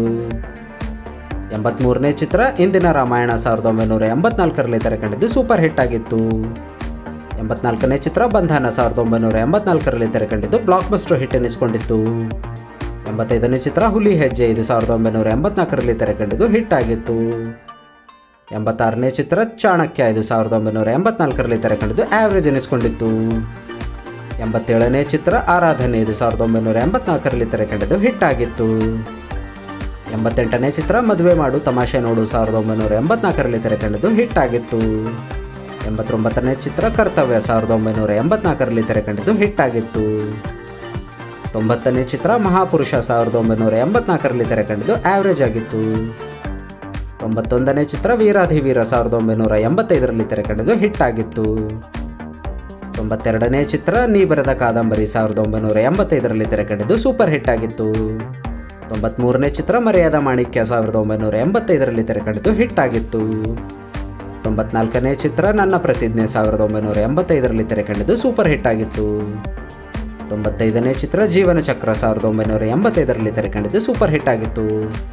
Speaker 1: ಎಂಬತ್ಮೂರನೇ ಚಿತ್ರ ಇಂದಿನ ರಾಮಾಯಣ ಸಾವಿರದ ಒಂಬೈನೂರ ಎಂಬತ್ನಾಲ್ಕರಲ್ಲಿ ತೆರೆಕಂಡಿದ್ದು ಸೂಪರ್ ಹಿಟ್ ಆಗಿತ್ತು ಎಂಬತ್ನಾಲ್ಕನೇ ಚಿತ್ರ ಬಂಧನ ಸಾವಿರದ ಒಂಬೈನೂರ ಎಂಬತ್ನಾಲ್ಕರಲ್ಲಿ ತೆರೆಕಂಡಿದ್ದು ಬ್ಲಾಕ್ ಬಸ್ಟರ್ ಹಿಟ್ ಎನಿಸಿಕೊಂಡಿತ್ತು ಎಂಬತ್ತೈದನೇ ಚಿತ್ರ ಹುಲಿ ಹೆಜ್ಜೆ ಇದು ಸಾವಿರದ ಒಂಬೈನೂರ ಎಂಬತ್ನಾಲ್ಕರಲ್ಲಿ ತೆರೆಕಂಡಿದ್ದು ಹಿಟ್ ಆಗಿತ್ತು ಎಂಬತ್ತಾರನೇ ಚಿತ್ರ ಚಾಣಕ್ಯ ಇದು ಸಾವಿರದ ಒಂಬೈನೂರ ಎಂಬತ್ನಾಲ್ಕರಲ್ಲಿ ತೆರೆಕಂಡಿದ್ದು ಆವರೇಜ್ ಎನಿಸ್ಕೊಂಡಿತ್ತು ಎಂಬತ್ತೇಳನೇ ಚಿತ್ರ ಆರಾಧನೆ ಇದು ಸಾವಿರದ ಒಂಬೈನೂರ ಎಂಬತ್ನಾಲ್ಕರಲ್ಲಿ ತೆರೆಕಂಡಿದ್ದು ಹಿಟ್ ಆಗಿತ್ತು ಎಂಬತ್ತೆಂಟನೇ ಚಿತ್ರ ಮದುವೆ ಮಾಡು ತಮಾಷೆ ನೋಡು ಸಾವಿರದ ಒಂಬೈನೂರ ಎಂಬತ್ನಾಲ್ಕರಲ್ಲಿ ತೆರೆಕಂಡಿದ್ದು ಹಿಟ್ ಆಗಿತ್ತು ಎಂಬತ್ತೊಂಬತ್ತನೇ ಚಿತ್ರ ಕರ್ತವ್ಯ ಸಾವಿರದ ಒಂಬೈನೂರ ಎಂಬತ್ನಾಲ್ಕರಲ್ಲಿ ತೆರೆಕಂಡಿದ್ದು ಹಿಟ್ ಆಗಿತ್ತು ತೊಂಬತ್ತನೇ ಚಿತ್ರ ಮಹಾಪುರುಷ ಸಾವಿರದ ಒಂಬೈನೂರ ಎಂಬತ್ನಾಲ್ಕರಲ್ಲಿ ತೆರೆಕಂಡಿದ್ದು ಆವರೇಜ್ ಆಗಿತ್ತು ತೊಂಬತ್ತೊಂದನೇ ಚಿತ್ರ ವೀರಾಧಿವೀರ ಸಾವಿರದ ಒಂಬೈನೂರ ಎಂಬತ್ತೈದರಲ್ಲಿ ತೆರೆಕಂಡಿದ್ದು ಹಿಟ್ ಆಗಿತ್ತು ತೊಂಬತ್ತೆರಡನೇ ಚಿತ್ರ ನೀ ಬರೆದ ಕಾದಂಬರಿ ಸಾವಿರದ ಒಂಬೈನೂರ ಎಂಬತ್ತೈದರಲ್ಲಿ ತೆರೆಕಂಡಿದ್ದು ಸೂಪರ್ ಹಿಟ್ ಆಗಿತ್ತು ತೊಂಬತ್ಮೂರನೇ ಚಿತ್ರ ಮರೆಯಾದ ಮಾಣಿಕ್ಯ ಸಾವಿರದ ಒಂಬೈನೂರ ಎಂಬತ್ತೈದರಲ್ಲಿ ತೆರೆಕಂಡಿದ್ದು ಹಿಟ್ ಆಗಿತ್ತು ತೊಂಬತ್ನಾಲ್ಕನೇ ಚಿತ್ರ ನನ್ನ ಪ್ರತಿಜ್ಞೆ ಸಾವಿರದ ಒಂಬೈನೂರ ಎಂಬತ್ತೈದರಲ್ಲಿ ತೆರೆಕಂಡಿದ್ದು ಸೂಪರ್ ಹಿಟ್ ಆಗಿತ್ತು ತೊಂಬತ್ತೈದನೇ ಚಿತ್ರ ಜೀವನ ಚಕ್ರ ಸಾವಿರದ ಒಂಬೈನೂರ ಎಂಬತ್ತೈದರಲ್ಲಿ ತೆರೆಕಂಡಿದ್ದು ಸೂಪರ್ ಹಿಟ್ ಆಗಿತ್ತು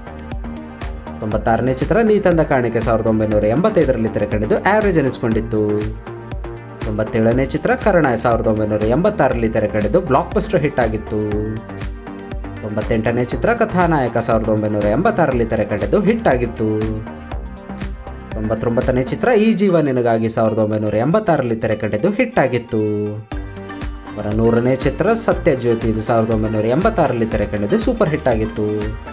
Speaker 1: ತೊಂಬತ್ತಾರನೇ ಚಿತ್ರ ನೀ ತಂದ ಕಾಣಿಕೆ ಸಾವಿರದ ಒಂಬೈನೂರ ಎಂಬತ್ತೈದರಲ್ಲಿ ತೆರೆಕಂಡಿದ್ದು ಆವರೇಜ್ ಅನಿಸ್ಕೊಂಡಿತ್ತು ತೊಂಬತ್ತೇಳನೇ ಚಿತ್ರ ಕರ್ಣ ಸಾವಿರದ ಒಂಬೈನೂರ ಎಂಬತ್ತಾರರಲ್ಲಿ ತೆರೆಕಂಡಿದ್ದು ಬ್ಲಾಕ್ ಬಸ್ಟರ್ ಹಿಟ್ ಆಗಿತ್ತು ತೊಂಬತ್ತೆಂಟನೇ ಚಿತ್ರ ಕಥಾನಾಯಕ ಸಾವಿರದ ಒಂಬೈನೂರ ಎಂಬತ್ತಾರರಲ್ಲಿ ತೆರೆಕಂಡಿದ್ದು ಹಿಟ್ ಆಗಿತ್ತು ತೊಂಬತ್ತೊಂಬತ್ತನೇ ಚಿತ್ರ ಈ ಜೀವ ನಿನಗಾಗಿ ಸಾವಿರದ ಒಂಬೈನೂರ ಎಂಬತ್ತಾರರಲ್ಲಿ ತೆರೆಕಂಡಿದ್ದು ಹಿಟ್ ಆಗಿತ್ತು ಅವರ ನೂರನೇ ಚಿತ್ರ ಸತ್ಯಜ್ಯೋತಿ ಇದು ಸಾವಿರದ ಒಂಬೈನೂರ ಎಂಬತ್ತಾರರಲ್ಲಿ ತೆರೆಕಂಡಿದ್ದು ಸೂಪರ್ ಹಿಟ್ ಆಗಿತ್ತು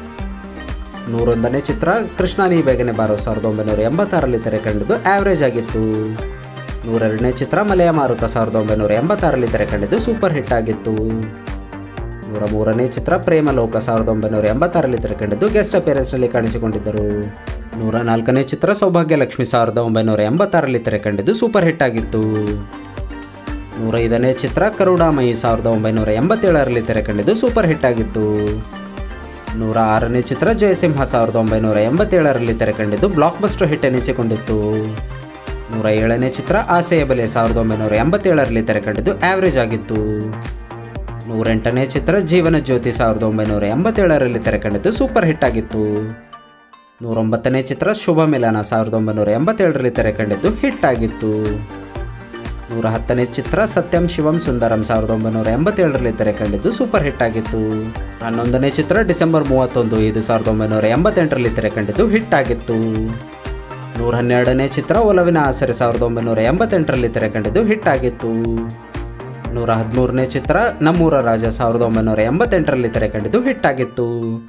Speaker 1: ನೂರೊಂದನೇ ಚಿತ್ರ ಕೃಷ್ಣ ನೀ ಬೇಗನೆ ಬಾರೋ ಸಾವಿರದ ಒಂಬೈನೂರ ಎಂಬತ್ತಾರರಲ್ಲಿ ತೆರೆಕಂಡಿದ್ದು ಆವರೇಜ್ ಆಗಿತ್ತು ನೂರೆರಡನೇ ಚಿತ್ರ ಮಲೆಯ ಮಾರುತ ಸಾವಿರದ ಒಂಬೈನೂರ ಎಂಬತ್ತಾರರಲ್ಲಿ ತೆರೆಕಂಡಿದ್ದು ಸೂಪರ್ ಹಿಟ್ ಆಗಿತ್ತು ನೂರ ಮೂರನೇ ಚಿತ್ರ ಪ್ರೇಮಲೋಕ ಸಾವಿರದ ಒಂಬೈನೂರ ಎಂಬತ್ತಾರರಲ್ಲಿ ತೆರೆಕಂಡಿದ್ದು ಗೆಸ್ಟ್ ಅಪಿಯರೆನ್ಸ್ನಲ್ಲಿ ಕಾಣಿಸಿಕೊಂಡಿದ್ದರು ನೂರ ನಾಲ್ಕನೇ ಚಿತ್ರ ಸೌಭಾಗ್ಯ ಲಕ್ಷ್ಮಿ ಸಾವಿರದ ಒಂಬೈನೂರ ಎಂಬತ್ತಾರರಲ್ಲಿ ತೆರೆಕಂಡಿದ್ದು ಸೂಪರ್ ಹಿಟ್ ಆಗಿತ್ತು ನೂರೈದನೇ ಚಿತ್ರ ಕರುಣಾಮಯಿ ಸಾವಿರದ ಒಂಬೈನೂರ ಎಂಬತ್ತೇಳರಲ್ಲಿ ತೆರೆ ಕಂಡಿದ್ದು ಸೂಪರ್ ಹಿಟ್ ಆಗಿತ್ತು ನೂರ ಆರನೇ ಚಿತ್ರ ಜಯಸಿಂಹ ಸಾವಿರದ ಒಂಬೈನೂರ ಎಂಬತ್ತೇಳರಲ್ಲಿ ತೆರೆ ಕಂಡಿದ್ದು ಬ್ಲಾಕ್ ಬಸ್ಟರ್ ಹಿಟ್ ಎನಿಸಿಕೊಂಡಿತ್ತು ನೂರ ಏಳನೇ ಚಿತ್ರ ಆಸೆಯ ಬೆಲೆ ಸಾವಿರದ ಒಂಬೈನೂರ ಎಂಬತ್ತೇಳರಲ್ಲಿ ತೆರೆ ಕಂಡಿದ್ದು ಆವ್ರೇಜ್ ಆಗಿತ್ತು ನೂರೆಂಟನೇ ಚಿತ್ರ ಜೀವನ ಜ್ಯೋತಿ ಸಾವಿರದ ಒಂಬೈನೂರ ಎಂಬತ್ತೇಳರಲ್ಲಿ ತೆರೆ ಕಂಡಿದ್ದು ಸೂಪರ್ ಹಿಟ್ ಆಗಿತ್ತು ನೂರೊಂಬತ್ತನೇ ಚಿತ್ರ ಶುಭ ಮಿಲನ ಸಾವಿರದ ಒಂಬೈನೂರ ಎಂಬತ್ತೇಳರಲ್ಲಿ ತೆರೆ ಕಂಡಿದ್ದು ಹಿಟ್ ಆಗಿತ್ತು ನೂರ ಹತ್ತನೇ ಚಿತ್ರ ಸತ್ಯಂ ಶಿವಂ ಸುಂದರಂ ಸಾವಿರದ ಒಂಬೈನೂರ ಎಂಬತ್ತೇಳರಲ್ಲಿ ತೆರೆ ಕಂಡಿದ್ದು ಸೂಪರ್ ಹಿಟ್ ಆಗಿತ್ತು ಹನ್ನೊಂದನೇ ಚಿತ್ರ ಡಿಸೆಂಬರ್ ಮೂವತ್ತೊಂದು ಇದು ಸಾವಿರದ ಒಂಬೈನೂರ ಎಂಬತ್ತೆಂಟರಲ್ಲಿ ತೆರೆ ಕಂಡಿದ್ದು ಹಿಟ್ ಆಗಿತ್ತು ನೂರ ಹನ್ನೆರಡನೇ ಚಿತ್ರ ಒಲವಿನ ಆಸರೆ ಸಾವಿರದ ಒಂಬೈನೂರ ಎಂಬತ್ತೆಂಟರಲ್ಲಿ ತೆರೆ ಕಂಡಿದ್ದು ಹಿಟ್ ಆಗಿತ್ತು ನೂರ ಹದಿಮೂರನೇ ಚಿತ್ರ ನಮ್ಮೂರ ರಾಜ ಸಾವಿರದ ಒಂಬೈನೂರ ಎಂಬತ್ತೆಂಟರಲ್ಲಿ ತೆರೆ ಕಂಡಿದ್ದು ಹಿಟ್ ಆಗಿತ್ತು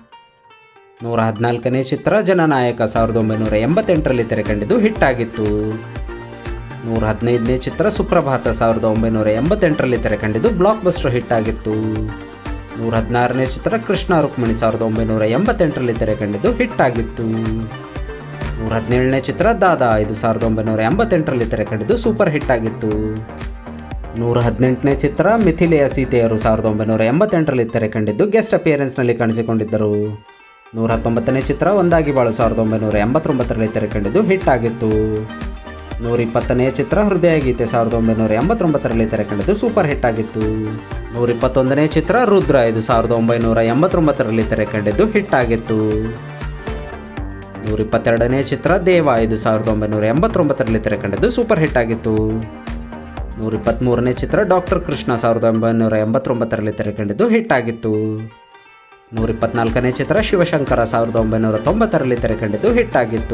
Speaker 1: ನೂರ ಹದಿನಾಲ್ಕನೇ ಚಿತ್ರ ಜನನಾಯಕ ಸಾವಿರದ ಒಂಬೈನೂರ ಎಂಬತ್ತೆಂಟರಲ್ಲಿ ತೆರೆ ಕಂಡಿದ್ದು ಹಿಟ್ ಆಗಿತ್ತು ನೂರ ಹದಿನೈದನೇ ಚಿತ್ರ ಸುಪ್ರಭಾತ ಸಾವಿರದ ಒಂಬೈನೂರ ಎಂಬತ್ತೆಂಟರಲ್ಲಿ ತೆರೆ ಕಂಡಿದ್ದು ಬ್ಲಾಕ್ ಬಸ್ಟರ್ ಹಿಟ್ ಆಗಿತ್ತು ನೂರ ಹದಿನಾರನೇ ಚಿತ್ರ ಕೃಷ್ಣ ರುಕ್ಮಿಣಿ ಸಾವಿರದ ಒಂಬೈನೂರ ಎಂಬತ್ತೆಂಟರಲ್ಲಿ ತೆರೆ ಕಂಡಿದ್ದು ಹಿಟ್ ಆಗಿತ್ತು ನೂರ ಹದಿನೇಳನೇ ಚಿತ್ರ ದಾದಾ ಇದು ಸಾವಿರದ ಒಂಬೈನೂರ ಎಂಬತ್ತೆಂಟರಲ್ಲಿ ತೆರೆ ಕಂಡಿದ್ದು ಸೂಪರ್ ಹಿಟ್ ಆಗಿತ್ತು ನೂರ ಹದಿನೆಂಟನೇ ಚಿತ್ರ ಮಿಥಿಲೆಯ ಸೀತೆಯರು ಸಾವಿರದ ಒಂಬೈನೂರ ಎಂಬತ್ತೆಂಟರಲ್ಲಿ ತೆರೆ ಕಂಡಿದ್ದು ಗೆಸ್ಟ್ ಅಪಿಯರೆನ್ಸ್ನಲ್ಲಿ ಕಾಣಿಸಿಕೊಂಡಿದ್ದರು ನೂರ ಹತ್ತೊಂಬತ್ತನೇ ಚಿತ್ರ ಒಂದಾಗಿ ಬಾಳು ಸಾವಿರದ ಒಂಬೈನೂರ ಎಂಬತ್ತೊಂಬತ್ತರಲ್ಲಿ ತೆರೆ ಕಂಡಿದ್ದು ಹಿಟ್ ಆಗಿತ್ತು ನೂರ ಇಪ್ಪತ್ತನೇ ಚಿತ್ರ ಹೃದಯ ಗೀತೆ ಸಾವಿರದ ಒಂಬೈನೂರ ಎಂಬತ್ತೊಂಬತ್ತರಲ್ಲಿ ತೆರೆ ಕಂಡಿದ್ದು ಸೂಪರ್ ಹಿಟ್ ಆಗಿತ್ತು ನೂರ ಇಪ್ಪತ್ತೊಂದನೇ ಚಿತ್ರ ರುದ್ರ ಇದು ಸಾವಿರದ ಒಂಬೈನೂರ ಎಂಬತ್ತೊಂಬತ್ತರಲ್ಲಿ ತೆರೆ ಕಂಡಿದ್ದು ಹಿಟ್ ಆಗಿತ್ತು ನೂರ ಇಪ್ಪತ್ತೆರಡನೇ ಚಿತ್ರ ದೇವ ಇದು ಸಾವಿರದ ಒಂಬೈನೂರ ಎಂಬತ್ತೊಂಬತ್ತರಲ್ಲಿ ತೆರೆ ಕಂಡಿದ್ದು ಸೂಪರ್ ಹಿಟ್ ಆಗಿತ್ತು ನೂರ ಇಪ್ಪತ್ತ್ಮೂರನೇ ಚಿತ್ರ ಡಾಕ್ಟರ್ ಕೃಷ್ಣ ಸಾವಿರದ ಒಂಬೈನೂರ ಎಂಬತ್ತೊಂಬತ್ತರಲ್ಲಿ ತೆರೆ ಕಂಡಿದ್ದು ಹಿಟ್ ಆಗಿತ್ತು ನೂರ ಇಪ್ಪತ್ನಾಲ್ಕನೇ ಚಿತ್ರ ಶಿವಶಂಕರ ಸಾವಿರದ ಒಂಬೈನೂರ ತೊಂಬತ್ತರಲ್ಲಿ ತೆರೆ ಕಂಡಿದ್ದು ಹಿಟ್ ಆಗಿತ್ತು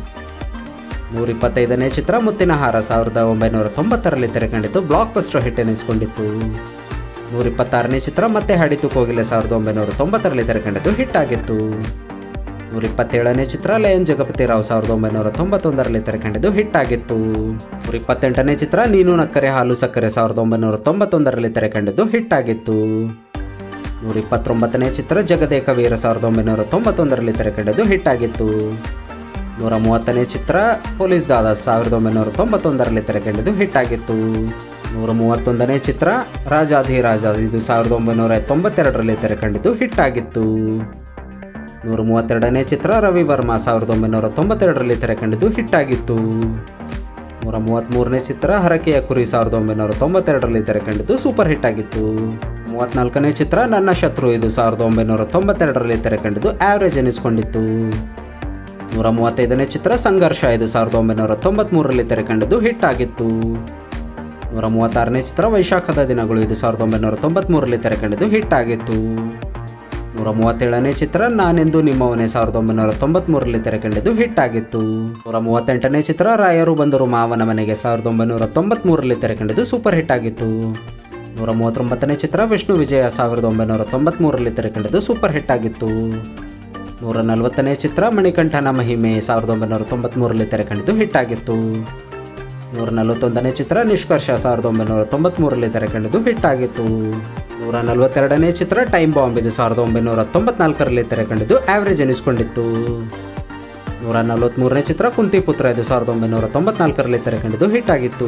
Speaker 1: ನೂರ ಇಪ್ಪತ್ತೈದನೇ ಚಿತ್ರ ಮುತ್ತಿನ ಹಾರ ಸಾವಿರದ ಒಂಬೈನೂರ ತೊಂಬತ್ತರಲ್ಲಿ ತೆರೆ ಕಂಡಿದ್ದು ಬ್ಲಾಕ್ ಬಸ್ಟರ್ ಹಿಟ್ ಎನಿಸಿಕೊಂಡಿತ್ತು ನೂರ ಇಪ್ಪತ್ತಾರನೇ ಚಿತ್ರ ಮತ್ತೆ ಹಾಡಿತು ಕೋಗಿಲೆ ಸಾವಿರದ ಒಂಬೈನೂರ ತೊಂಬತ್ತರಲ್ಲಿ ತೆರೆ ಕಂಡಿದ್ದು ಹಿಟ್ ಆಗಿತ್ತು ನೂರ ಇಪ್ಪತ್ತೇಳನೇ ಚಿತ್ರ ಲಯನ್ ಜಗಪತಿ ರಾವ್ ಸಾವಿರದ ಒಂಬೈನೂರ ತೊಂಬತ್ತೊಂದರಲ್ಲಿ ತೆರೆ ಕಂಡಿದ್ದು ಹಿಟ್ ಆಗಿತ್ತು ನೂರ ಇಪ್ಪತ್ತೆಂಟನೇ ಚಿತ್ರ ನೀನು ನಕ್ಕರೆ ಹಾಲು ಸಕ್ಕರೆ ಸಾವಿರದ ಒಂಬೈನೂರ ತೊಂಬತ್ತೊಂದರಲ್ಲಿ ತೆರೆ ಕಂಡಿದ್ದು ಹಿಟ್ ಆಗಿತ್ತು ನೂರ ಇಪ್ಪತ್ತೊಂಬತ್ತನೇ ಚಿತ್ರ ಜಗದೇಕ ವೀರ ಸಾವಿರದ ಒಂಬೈನೂರ ತೊಂಬತ್ತೊಂದರಲ್ಲಿ ತೆರೆ ಕಂಡಿದ್ದು ಹಿಟ್ ಆಗಿತ್ತು ನೂರ ಮೂವತ್ತನೇ ಚಿತ್ರ ಪೊಲೀಸ್ ದಾದ ಸಾವಿರದ ಒಂಬೈನೂರ ತೊಂಬತ್ತೊಂದರಲ್ಲಿ ತೆರೆ ಕಂಡಿದ್ದು ಹಿಟ್ ಆಗಿತ್ತು ನೂರ ಮೂವತ್ತೊಂದನೇ ಚಿತ್ರ ರಾಜಾಧಿರಾಜ ಇದು ಸಾವಿರದ ಒಂಬೈನೂರ ತೊಂಬತ್ತೆರಡರಲ್ಲಿ ತೆರೆ ಕಂಡಿದ್ದು ಹಿಟ್ ಆಗಿತ್ತು ನೂರ ಮೂವತ್ತೆರಡನೇ ಚಿತ್ರ ರವಿ ವರ್ಮಾ ಸಾವಿರದ ಒಂಬೈನೂರ ತೊಂಬತ್ತೆರಡರಲ್ಲಿ ತೆರೆ ಕಂಡಿದ್ದು ಹಿಟ್ ಆಗಿತ್ತು ನೂರ ಮೂವತ್ತ್ಮೂರನೇ ಚಿತ್ರ ಹರಕೆಯ ಕುರಿ ಸಾವಿರದ ಒಂಬೈನೂರ ತೊಂಬತ್ತೆರಡರಲ್ಲಿ ತೆರೆ ಕಂಡಿದ್ದು ಸೂಪರ್ ಹಿಟ್ ಆಗಿತ್ತು ಮೂವತ್ನಾಲ್ಕನೇ ಚಿತ್ರ ನನ್ನ ಶತ್ರು ಇದು ಸಾವಿರದ ಒಂಬೈನೂರ ತೊಂಬತ್ತೆರಡರಲ್ಲಿ ತೆರೆ ಕಂಡಿದ್ದು ಆವ್ರೇಜ್ ಎನಿಸಿಕೊಂಡಿತ್ತು ನೂರ ಮೂವತ್ತೈದನೇ ಚಿತ್ರ ಸಂಘರ್ಷ ಇದು ಸಾವಿರದ ಒಂಬೈನೂರ ತೊಂಬತ್ಮೂರರಲ್ಲಿ ತೆರೆ ಕಂಡಿದ್ದು ಹಿಟ್ ಆಗಿತ್ತು ನೂರ ಮೂವತ್ತಾರನೇ ಚಿತ್ರ ವೈಶಾಖದ ದಿನಗಳು ಇದು ಸಾವಿರದ ಒಂಬೈನೂರ ತೊಂಬತ್ಮೂರರಲ್ಲಿ ತೆರೆ ಕಂಡಿದ್ದು ಹಿಟ್ ಆಗಿತ್ತು ನೂರ ಮೂವತ್ತೇಳನೇ ಚಿತ್ರ ನಾನೆಂದು ನಿಮ್ಮವನೇ ಸಾವಿರದ ಒಂಬೈನೂರ ತೊಂಬತ್ಮೂರರಲ್ಲಿ ತೆರೆ ಕಂಡಿದ್ದು ಹಿಟ್ ಆಗಿತ್ತು ನೂರ ಮೂವತ್ತೆಂಟನೇ ಚಿತ್ರ ರಾಯರು ಬಂದರು ಮಾವನ ಮನೆಗೆ ಸಾವಿರದ ಒಂಬೈನೂರ ತೊಂಬತ್ಮೂರರಲ್ಲಿ ತೆರೆ ಕಂಡಿದ್ದು ಸೂಪರ್ ಹಿಟ್ ಆಗಿತ್ತು ನೂರ ಮೂವತ್ತೊಂಬತ್ತನೇ ಚಿತ್ರ ವಿಷ್ಣು ವಿಜಯ ಸಾವಿರದ ಒಂಬೈನೂರ ತೊಂಬತ್ಮೂರರಲ್ಲಿ ತೆರೆ ಕಂಡಿದ್ದು ಸೂಪರ್ ಹಿಟ್ ಆಗಿತ್ತು ನೂರ ನಲವತ್ತನೇ ಚಿತ್ರ ಮಣಿಕಂಠನ ಮಹಿಮೆ ಸಾವಿರದ ಒಂಬೈನೂರ ತೊಂಬತ್ಮೂರರಲ್ಲಿ ತೆರೆ ಕಂಡಿದ್ದು ಹಿಟ್ ಆಗಿತ್ತು ನೂರ ನಲವತ್ತೊಂದನೇ ಚಿತ್ರ ನಿಷ್ಕರ್ಷ ಸಾವಿರದ ಒಂಬೈನೂರ ತೊಂಬತ್ಮೂರರಲ್ಲಿ ತೆರೆ ಕಂಡಿದ್ದು ಹಿಟ್ ಆಗಿತ್ತು ನೂರ ನಲವತ್ತೆರಡನೇ ಚಿತ್ರ ಟೈಮ್ ಬಾಂಬ್ ಇದು ಸಾವಿರದ ಒಂಬೈನೂರ ತೊಂಬತ್ನಾಲ್ಕರಲ್ಲಿ ತೆರೆ ಕಂಡಿದ್ದು ಆವ್ರೇಜ್ ಎನಿಸಿಕೊಂಡಿತ್ತು ನೂರ ನಲವತ್ತ್ಮೂರನೇ ಚಿತ್ರ ಕುಂತಿಪುತ್ರ ಇದು ಸಾವಿರದ ಒಂಬೈನೂರ ತೊಂಬತ್ನಾಲ್ಕರಲ್ಲಿ ತೆರೆ ಕಂಡಿದ್ದು ಹಿಟ್ ಆಗಿತ್ತು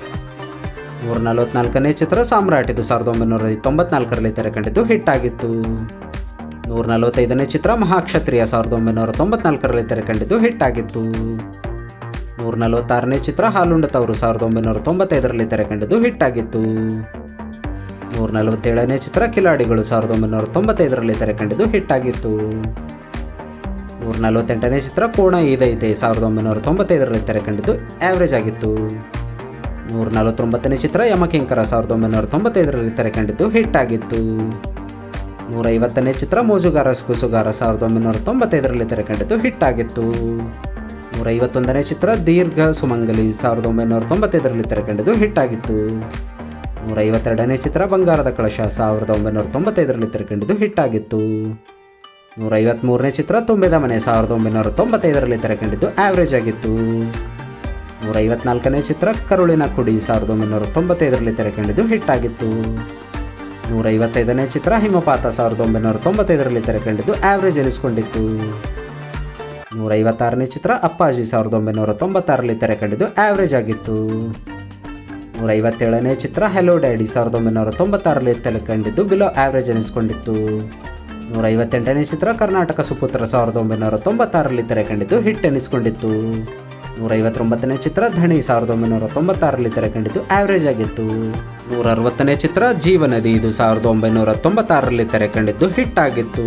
Speaker 1: ನೂರ ನಲವತ್ನಾಲ್ಕನೇ ಚಿತ್ರ ಸಾಮ್ರಾಟ್ ಇದು ಸಾವಿರದ ಒಂಬೈನೂರ ತೊಂಬತ್ನಾಲ್ಕರಲ್ಲಿ ತೆರೆ ಕಂಡಿದ್ದು ಹಿಟ್ ಆಗಿತ್ತು ನೂರ ನಲವತ್ತೈದನೇ ಚಿತ್ರ ಮಹಾಕ್ಷತ್ರಿಯ ಸಾವಿರದ ಒಂಬೈನೂರ ತೊಂಬತ್ನಾಲ್ಕರಲ್ಲಿ ತೆರೆ ಕಂಡಿದ್ದು ಹಿಟ್ ಆಗಿತ್ತು ನೂರ ನಲವತ್ತಾರನೇ ಚಿತ್ರ ಹಾಲುಂಡ ತವರು ಸಾವಿರದ ಒಂಬೈನೂರ ತೊಂಬತ್ತೈದರಲ್ಲಿ ತೆರೆ ಕಂಡಿದ್ದು ಹಿಟ್ ಆಗಿತ್ತು ನೂರ ನಲವತ್ತೇಳನೇ ಚಿತ್ರ ಕಿಲಾಡಿಗಳು ಸಾವಿರದ ಒಂಬೈನೂರ ತೊಂಬತ್ತೈದರಲ್ಲಿ ತೆರೆ ಕಂಡಿದ್ದು ಹಿಟ್ ಆಗಿತ್ತು ನೂರ ನಲವತ್ತೆಂಟನೇ ಚಿತ್ರ ಕೋಣ ಈದೈತೆ ಸಾವಿರದ ಒಂಬೈನೂರ ತೊಂಬತ್ತೈದರಲ್ಲಿ ತೆರೆ ಕಂಡಿದ್ದು ಆವ್ರೇಜ್ ಆಗಿತ್ತು ನೂರ ನಲವತ್ತೊಂಬತ್ತನೇ ಚಿತ್ರ ಯಮಕಿಂಕರ ಸಾವಿರದ ಒಂಬೈನೂರ ತೊಂಬತ್ತೈದರಲ್ಲಿ ತೆರೆ ಕಂಡಿದ್ದು ಹಿಟ್ ಆಗಿತ್ತು ನೂರ ಐವತ್ತನೇ ಚಿತ್ರ ಮೋಜುಗಾರ ಕುಸುಗಾರ ಸಾವಿರದ ಒಂಬೈನೂರ ತೊಂಬತ್ತೈದರಲ್ಲಿ ತೆರೆ ಕಂಡಿದ್ದು ಹಿಟ್ ಆಗಿತ್ತು ನೂರ ಐವತ್ತೊಂದನೇ ಚಿತ್ರ ದೀರ್ಘ ಸುಮಂಗಲಿ ಸಾವಿರದ ಒಂಬೈನೂರ ತೊಂಬತ್ತೈದರಲ್ಲಿ ತೆರೆ ಕಂಡಿದ್ದು ಹಿಟ್ ಆಗಿತ್ತು ನೂರ ಐವತ್ತೆರಡನೇ ಚಿತ್ರ ಬಂಗಾರದ ಕಳಶ ಸಾವಿರದ ಒಂಬೈನೂರ ತೊಂಬತ್ತೈದರಲ್ಲಿ ತೆರೆ ಕಂಡಿದ್ದು ಹಿಟ್ ಆಗಿತ್ತು ನೂರ ಐವತ್ತ್ಮೂರನೇ ಚಿತ್ರ ತುಂಬಿದ ಮನೆ ಸಾವಿರದ ಒಂಬೈನೂರ ತೊಂಬತ್ತೈದರಲ್ಲಿ ತೆರೆ ಕಂಡಿದ್ದು ಆವ್ರೇಜ್ ಆಗಿತ್ತು ನೂರ ಐವತ್ನಾಲ್ಕನೇ ಚಿತ್ರ ಕರುಳಿನ ಕುಡಿ ಸಾವಿರದ ಒಂಬೈನೂರ ತೊಂಬತ್ತೈದರಲ್ಲಿ ತೆರೆ ಕಂಡಿದ್ದು ಹಿಟ್ ಆಗಿತ್ತು ನೂರ ಐವತ್ತೈದನೇ ಚಿತ್ರ ಹಿಮಪಾತ ಸಾವಿರದ ಒಂಬೈನೂರ ತೊಂಬತ್ತೈದರಲ್ಲಿ ತೆರೆ ಕಂಡಿದ್ದು ಆವ್ರೇಜ್ ಎನಿಸಿಕೊಂಡಿತ್ತು ನೂರ ಐವತ್ತಾರನೇ ಚಿತ್ರ ಅಪ್ಪಾಜಿ ಸಾವಿರದ ಒಂಬೈನೂರ ತೊಂಬತ್ತಾರರಲ್ಲಿ ತೆರೆ ಕಂಡಿದ್ದು ಆವ್ರೇಜ್ ಆಗಿತ್ತು ನೂರ ಐವತ್ತೇಳನೇ ಚಿತ್ರ ಹೆಲೋ ಡ್ಯಾಡಿ ಸಾವಿರದ ಒಂಬೈನೂರ ತೊಂಬತ್ತಾರರಲ್ಲಿ ತೆರೆ ಕಂಡಿದ್ದು ಬಿಲೋ ಆವ್ರೇಜ್ ಅನಿಸ್ಕೊಂಡಿತ್ತು ನೂರ ಐವತ್ತೆಂಟನೇ ಚಿತ್ರ ಕರ್ನಾಟಕ ಸುಪುತ್ರ ಸಾವಿರದ ಒಂಬೈನೂರ ತೊಂಬತ್ತಾರರಲ್ಲಿ ತೆರೆ ಕಂಡಿದ್ದು ಹಿಟ್ ಎನಿಸ್ಕೊಂಡಿತ್ತು ನೂರ ಐವತ್ತೊಂಬತ್ತನೇ ಚಿತ್ರ ಧಣಿ ಸಾವಿರದ ಒಂಬೈನೂರ ತೊಂಬತ್ತಾರರಲ್ಲಿ ತೆರೆ ಕಂಡಿದ್ದು ಆವ್ರೇಜ್ ಆಗಿತ್ತು ನೂರ ಅರವತ್ತನೇ ಚಿತ್ರ ಜೀವನದಿ ಇದು ಸಾವಿರದ ಒಂಬೈನೂರ ತೊಂಬತ್ತಾರರಲ್ಲಿ ತೆರೆ ಕಂಡಿದ್ದು ಹಿಟ್ ಆಗಿತ್ತು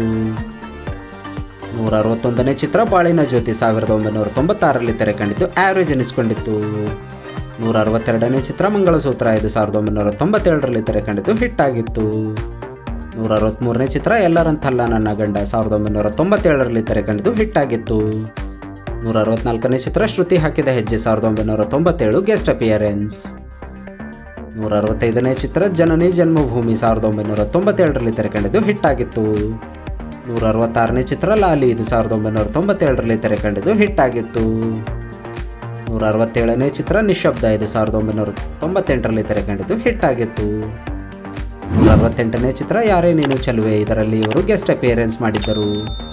Speaker 1: ನೂರ ಅರವತ್ತೊಂದನೇ ಚಿತ್ರ ಬಾಳಿನ ಜ್ಯೋತಿ ಸಾವಿರದ ಒಂಬೈನೂರ ತೊಂಬತ್ತಾರರಲ್ಲಿ ತೆರೆ ಕಂಡಿದ್ದು ಆವ್ರೇಜ್ ಎನಿಸ್ಕೊಂಡಿತ್ತು ನೂರ ಅರವತ್ತೆರಡನೇ ಚಿತ್ರ ಮಂಗಳಸೂತ್ರ ಇದು ಸಾವಿರದ ಒಂಬೈನೂರ ತೊಂಬತ್ತೇಳರಲ್ಲಿ ತೆರೆ ಕಂಡಿದ್ದು ಹಿಟ್ ಆಗಿತ್ತು ನೂರ ಅರವತ್ತ್ಮೂರನೇ ಚಿತ್ರ ಎಲ್ಲರಂತಲ್ಲ ನನ್ನ ಗಂಡ ಸಾವಿರದ ಒಂಬೈನೂರ ತೊಂಬತ್ತೇಳರಲ್ಲಿ ತೆರೆ ಕಂಡಿದ್ದು ಹಿಟ್ ಆಗಿತ್ತು ನೂರ ಅರವತ್ನಾಲ್ಕನೇ ಚಿತ್ರ ಶ್ರುತಿ ಹಾಕಿದ ಹೆಜ್ಜೆ ಸಾವಿರದ ಒಂಬೈನೂರ ತೊಂಬತ್ತೇಳು ಗೆಸ್ಟ್ ಅಪಿಯರೆನ್ಸ್ ನೂರ ಅರವತ್ತೈದನೇ ಚಿತ್ರ ಜನನಿ ಜನ್ಮಭೂಮಿ ಸಾವಿರದ ಒಂಬೈನೂರ ತೊಂಬತ್ತೇಳರಲ್ಲಿ ತೆರೆ ಕಂಡಿದ್ದು ಹಿಟ್ ಆಗಿತ್ತು ನೂರ ಅರವತ್ತಾರನೇ ಚಿತ್ರ ಲಾಲಿ ಇದು ಸಾವಿರದ ಒಂಬೈನೂರ ತೊಂಬತ್ತೇಳರಲ್ಲಿ ತೆರೆ ಕಂಡಿದ್ದು ಹಿಟ್ ಆಗಿತ್ತು ನೂರ ಅರವತ್ತೇಳನೇ ಚಿತ್ರ ನಿಶಬ್ದ ಇದು ಸಾವಿರದ ಒಂಬೈನೂರ ತೊಂಬತ್ತೆಂಟರಲ್ಲಿ ತೆರೆ ಕಂಡಿದ್ದು ಹಿಟ್ ಆಗಿತ್ತು ನೂರ ಅರವತ್ತೆಂಟನೇ ಚಿತ್ರ ಯಾರೇ ನೀನು ಚಲುವೆ ಇದರಲ್ಲಿ ಇವರು ಗೆಸ್ಟ್ ಅಪಿಯರೆನ್ಸ್ ಮಾಡಿದ್ದರು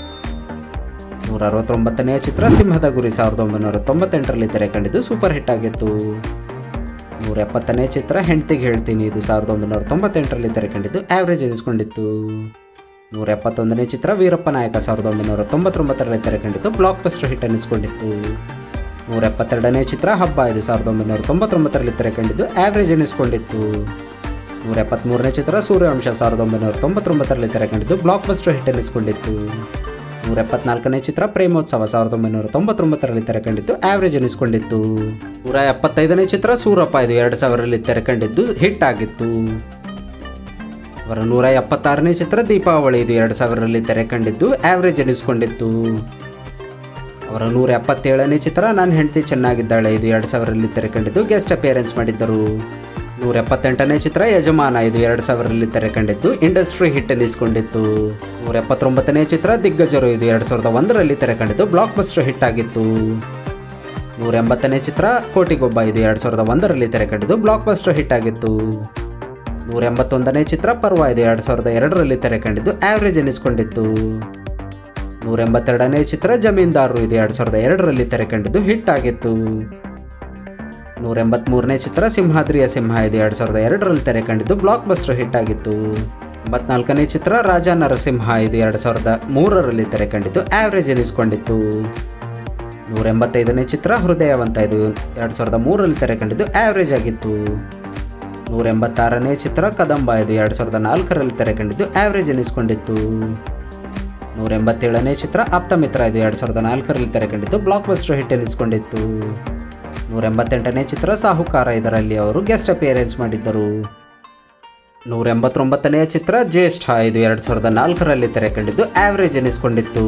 Speaker 1: ನೂರ ಅರವತ್ತೊಂಬತ್ತನೆಯ ಚಿತ್ರ ಸಿಂಹದ ಗುರಿ ಸಾವಿರದ ಒಂಬೈನೂರ ತೊಂಬತ್ತೆಂಟರಲ್ಲಿ ತೆರೆ ಕಂಡಿದ್ದು ಸೂಪರ್ ಹಿಟ್ ಆಗಿತ್ತು ನೂರ ಎಪ್ಪತ್ತನೇ ಚಿತ್ರ ಹೆಂಡ್ತಿಗೆ ಹೇಳ್ತೀನಿ ಇದು ಸಾವಿರದ ಒಂಬೈನೂರ ತೊಂಬತ್ತೆಂಟರಲ್ಲಿ ತೆರೆ ಕಂಡಿದ್ದು ಆವ್ರೇಜ್ ಎನಿಸ್ಕೊಂಡಿತ್ತು ನೂರ ಎಪ್ಪತ್ತೊಂದನೇ ಚಿತ್ರ ವೀರಪ್ಪ ನಾಯಕ ಸಾವಿರದ ಒಂಬೈನೂರ ತೊಂಬತ್ತೊಂಬತ್ತರಲ್ಲಿ ತೆರೆ ಕಂಡಿದ್ದು ಬ್ಲಾಕ್ ಬಸ್ಟರ್ ಹಿಟ್ ಅನ್ನಿಸ್ಕೊಂಡಿತ್ತು ನೂರ ಎಪ್ಪತ್ತೆರಡನೇ ಚಿತ್ರ ಹಬ್ಬ ಇದು ಸಾವಿರದ ಒಂಬೈನೂರ ತೊಂಬತ್ತೊಂಬತ್ತರಲ್ಲಿ ತೆರೆ ಕಂಡಿದ್ದು ಆವ್ರೇಜ್ ಎನಿಸ್ಕೊಂಡಿತ್ತು ನೂರ ಎಪ್ಪತ್ತ್ಮೂರನೇ ಚಿತ್ರ ಸೂರ್ಯವಂಶ ಸಾವಿರದ ಒಂಬೈನೂರ ತೊಂಬತ್ತೊಂಬತ್ತರಲ್ಲಿ ತೆರೆ ಕಂಡಿದ್ದು ಬ್ಲಾಕ್ ಬಸ್ಟರ್ ಹಿಟ್ ಅನ್ನಿಸ್ಕೊಂಡಿತ್ತು ನೂರ ಎಪ್ಪತ್ನಾಲ್ಕನೇ ಚಿತ್ರ ಪ್ರೇಮೋತ್ಸವ ಸಾವಿರದ ಒಂಬೈನೂರ ತೊಂಬತ್ತೊಂಬತ್ತರಲ್ಲಿ ತೆರೆ ಕಂಡಿದ್ದು ಆವ್ರೇಜ್ ಎನಿಸ್ಕೊಂಡಿತ್ತು ನೂರ ಎಪ್ಪತ್ತೈದನೇ ಚಿತ್ರ ಸೂರಪ್ಪ ಇದು ಎರಡು ಸಾವಿರದಲ್ಲಿ ತೆರೆ ಕಂಡಿದ್ದು ಹಿಟ್ ಆಗಿತ್ತು ಅವರ ನೂರ ಎಪ್ಪತ್ತಾರನೇ ಚಿತ್ರ ದೀಪಾವಳಿ ಇದು ಎರಡು ಸಾವಿರರಲ್ಲಿ ತೆರೆ ಕಂಡಿದ್ದು ಆವ್ರೇಜ್ ಎನಿಸ್ಕೊಂಡಿತ್ತು ಅವರ ನೂರ ಎಪ್ಪತ್ತೇಳನೇ ಚಿತ್ರ ನನ್ನ ಹೆಂಡತಿ ಚೆನ್ನಾಗಿದ್ದಾಳೆ ಇದು ಎರಡು ಸಾವಿರದಲ್ಲಿ ತೆರೆ ಕಂಡಿದ್ದು ಗೆಸ್ಟ್ ಅಪಿಯರೆನ್ಸ್ ಮಾಡಿದ್ದರು ನೂರ ಎಪ್ಪತ್ತೆಂಟನೇ ಚಿತ್ರ ಯಜಮಾನ ಇದು ಎರಡು ಸಾವಿರದಲ್ಲಿ ತೆರೆ ಕಂಡಿದ್ದು ಇಂಡಸ್ಟ್ರಿ ಹಿಟ್ ಎನಿಸ್ಕೊಂಡಿತ್ತು ನೂರ ಎಪ್ಪತ್ತೊಂಬತ್ತನೇ ಚಿತ್ರ ದಿಗ್ಗಜರು ಇದು ಎರಡು ಸಾವಿರದ ಒಂದರಲ್ಲಿ ತೆರೆ ಕಂಡಿದ್ದು ಬ್ಲಾಕ್ ಬಸ್ಟರ್ ಹಿಟ್ ಆಗಿತ್ತು ನೂರ ಎಂಬತ್ತನೇ ಚಿತ್ರ ಕೋಟಿಗೊಬ್ಬ ಇದು ಎರಡು ಸಾವಿರದ ಒಂದರಲ್ಲಿ ತೆರೆ ಕಂಡಿದ್ದು ಬ್ಲಾಕ್ ಬಸ್ಟರ್ ಹಿಟ್ ಆಗಿತ್ತು ನೂರ ಎಂಬತ್ತೊಂದನೇ ಚಿತ್ರ ಪರ್ವ ಇದು ಎರಡು ಸಾವಿರದ ಎರಡರಲ್ಲಿ ತೆರೆ ಕಂಡಿದ್ದು ಆವ್ರೇಜ್ ಎನಿಸ್ಕೊಂಡಿತ್ತು ನೂರ ಎಂಬತ್ತೆರಡನೇ ಚಿತ್ರ ಜಮೀನ್ದಾರರು ಇದು ಎರಡು ಸಾವಿರದ ಎರಡರಲ್ಲಿ ತೆರೆ ಕಂಡಿದ್ದು ಹಿಟ್ ಆಗಿತ್ತು ನೂರ ಎಂಬತ್ಮೂರನೇ ಚಿತ್ರ ಸಿಂಹಾದ್ರಿಯ ಸಿಂಹ ಇದು ಎರಡು ಸಾವಿರದ ಎರಡರಲ್ಲಿ ತೆರೆ ಕಂಡಿದ್ದು ಬ್ಲಾಕ್ ಬಸ್ಟರ್ ಹಿಟ್ ಆಗಿತ್ತು ಎಂಬತ್ನಾಲ್ಕನೇ ಚಿತ್ರ ರಾಜ ನರಸಿಂಹ ಇದು ಎರಡು ಸಾವಿರದ ಮೂರರಲ್ಲಿ ತೆರೆ ಕಂಡಿದ್ದು ಆವ್ರೇಜ್ ಎನಿಸ್ಕೊಂಡಿತ್ತು ನೂರ ಎಂಬತ್ತೈದನೇ ಚಿತ್ರ ಹೃದಯವಂತ ಇದು ಎರಡು ಸಾವಿರದ ಮೂರರಲ್ಲಿ ತೆರೆ ಕಂಡಿದ್ದು ಆವ್ರೇಜ್ ಆಗಿತ್ತು ನೂರ ಎಂಬತ್ತಾರನೇ ಚಿತ್ರ ಕದಂಬ ಇದು ಎರಡು ಸಾವಿರದ ನಾಲ್ಕರಲ್ಲಿ ತೆರೆ ಕಂಡಿದ್ದು ಆವ್ರೇಜ್ ಎನಿಸ್ಕೊಂಡಿತ್ತು ನೂರ ಎಂಬತ್ತೇಳನೇ ಚಿತ್ರ ಆಪ್ತಮಿತ್ರ ಇದು ಎರಡು ಸಾವಿರದ ನಾಲ್ಕರಲ್ಲಿ ತೆರೆ ಕಂಡಿದ್ದು ಬ್ಲಾಕ್ ಬಸ್ಟರ್ ಹಿಟ್ ಎನಿಸ್ಕೊಂಡಿತ್ತು ನೂರ ಎಂಬತ್ತೆಂಟನೇ ಚಿತ್ರ ಸಾಹುಕಾರ ಇದರಲ್ಲಿ ಅವರು ಗೆಸ್ಟ್ ಅಪಿಯರೆನ್ಸ್ ಮಾಡಿದ್ದರು ನೂರ ಎಂಬತ್ತೊಂಬತ್ತನೆಯ ಚಿತ್ರ ಜ್ಯೇಷ್ಠ ಇದು ಎರಡು ಸಾವಿರದ ನಾಲ್ಕರಲ್ಲಿ ತೆರೆ ಕಂಡಿದ್ದು ಆವ್ರೇಜ್ ಎನಿಸ್ಕೊಂಡಿತ್ತು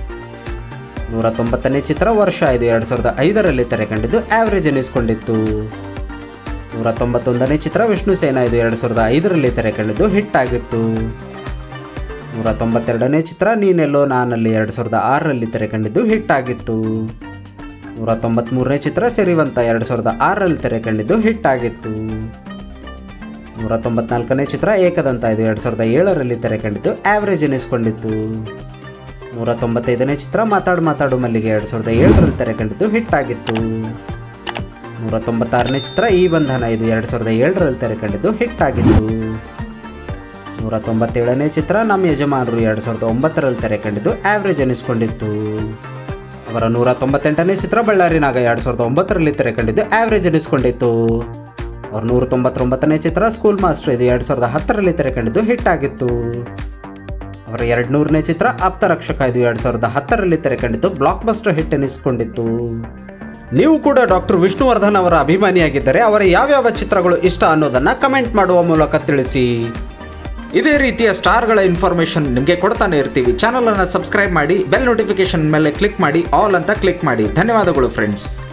Speaker 1: ನೂರ ತೊಂಬತ್ತನೇ ಚಿತ್ರ ವರ್ಷ ಇದು ಎರಡು ಸಾವಿರದ ಐದರಲ್ಲಿ ತೆರೆ ಕಂಡಿದ್ದು ಆವ್ರೇಜ್ ಎನಿಸ್ಕೊಂಡಿತ್ತು ನೂರ ತೊಂಬತ್ತೊಂದನೇ ಚಿತ್ರ ವಿಷ್ಣು ಸೇನಾ ಇದು ಎರಡು ಸಾವಿರದ ಐದರಲ್ಲಿ ತೆರೆ ಕಂಡಿದ್ದು ಹಿಟ್ ಆಗಿತ್ತು ನೂರ ತೊಂಬತ್ತೆರಡನೇ ಚಿತ್ರ ನೀನೆಲ್ಲೋ ನಾನಲ್ಲಿ ಎರಡು ಸಾವಿರದ ಆರರಲ್ಲಿ ತೆರೆ ಕಂಡಿದ್ದು ಹಿಟ್ ಆಗಿತ್ತು ನೂರ ತೊಂಬತ್ತ್ಮೂರನೇ ಚಿತ್ರ ಸಿರಿವಂತ ಎರಡು ಸಾವಿರದ ಆರರಲ್ಲಿ ತೆರೆ ಕಂಡಿದ್ದು ಹಿಟ್ ಆಗಿತ್ತು ನೂರ ತೊಂಬತ್ನಾಲ್ಕನೇ ಚಿತ್ರ ಏಕದಂತ ಇದು ಎರಡು ಸಾವಿರದ ಏಳರಲ್ಲಿ ತೆರೆ ಕಂಡಿದ್ದು ಆವ್ರೇಜ್ ಎನಿಸ್ಕೊಂಡಿತ್ತು ನೂರ ತೊಂಬತ್ತೈದನೇ ಚಿತ್ರ ಮಾತಾಡು ಮಾತಾಡು ಮಲ್ಲಿಗೆ ಎರಡು ಸಾವಿರದ ಏಳರಲ್ಲಿ ತೆರೆ ಕಂಡಿದ್ದು ಹಿಟ್ ಆಗಿತ್ತು ನೂರ ತೊಂಬತ್ತಾರನೇ ಚಿತ್ರ ಈ ಬಂಧನ ಇದು ಎರಡು ಸಾವಿರದ ಏಳರಲ್ಲಿ ತೆರೆ ಕಂಡಿದ್ದು ಹಿಟ್ ಆಗಿತ್ತು ನೂರ ತೊಂಬತ್ತೇಳನೇ ಚಿತ್ರ ನಮ್ಮ ಯಜಮಾನರು ಎರಡು ಸಾವಿರದ ಒಂಬತ್ತರಲ್ಲಿ ತೆರೆ ಕಂಡಿದ್ದು ಆವ್ರೇಜ್ ಎನಿಸ್ಕೊಂಡಿತ್ತು ಅವರ ನೂರ ತೊಂಬತ್ತೆಂಟನೇ ಚಿತ್ರ ಬಳ್ಳಾರಿ ನಾಗ ಎರಡು ಸಾವಿರದ ಒಂಬತ್ತರಲ್ಲಿ ತೆರೆ ಕಂಡಿದ್ದು ಆವ್ರೇಜ್ ಎನಿಸ್ಕೊಂಡಿತ್ತು ಅವ್ರ ನೂರ ತೊಂಬತ್ತೊಂಬತ್ತನೇ ಚಿತ್ರ ಸ್ಕೂಲ್ ಮಾಸ್ಟರ್ ಇದು ಎರಡು ಸಾವಿರದ ಹತ್ತರಲ್ಲಿ ತೆರೆ ಕಂಡಿದ್ದು ಹಿಟ್ ಆಗಿತ್ತು ಅವರ ಎರಡು ನೂರನೇ ಚಿತ್ರ ಆಪ್ತ ರಕ್ಷಕ ಇದು ಎರಡು ಸಾವಿರದ ಹತ್ತರಲ್ಲಿ ತೆರೆ ಕಂಡಿದ್ದು ಬ್ಲಾಕ್ ಬಸ್ಟರ್ ಹಿಟ್ ಎನಿಸಿಕೊಂಡಿತ್ತು ನೀವು ಕೂಡ ಡಾಕ್ಟರ್ ವಿಷ್ಣುವರ್ಧನ್ ಅವರ ಅಭಿಮಾನಿಯಾಗಿದ್ದರೆ ಅವರ ಯಾವ್ಯಾವ ಚಿತ್ರಗಳು ಇಷ್ಟ ಅನ್ನೋದನ್ನ ಕಮೆಂಟ್ ಮಾಡುವ ಮೂಲಕ ತಿಳಿಸಿ ಇದೇ ರೀತಿಯ ಸ್ಟಾರ್ಗಳ ಇನ್ಫಾರ್ಮೇಷನ್ ನಿಮಗೆ ಕೊಡ್ತಾನೆ ಇರ್ತೀವಿ ಚಾನಲ್ ಅನ್ನು ಸಬ್ಸ್ಕ್ರೈಬ್ ಮಾಡಿ ಬೆಲ್ ನೋಟಿಫಿಕೇಶನ್ ಮೇಲೆ ಕ್ಲಿಕ್ ಮಾಡಿ ಆಲ್ ಅಂತ ಕ್ಲಿಕ್ ಮಾಡಿ ಧನ್ಯವಾದಗಳು ಫ್ರೆಂಡ್ಸ್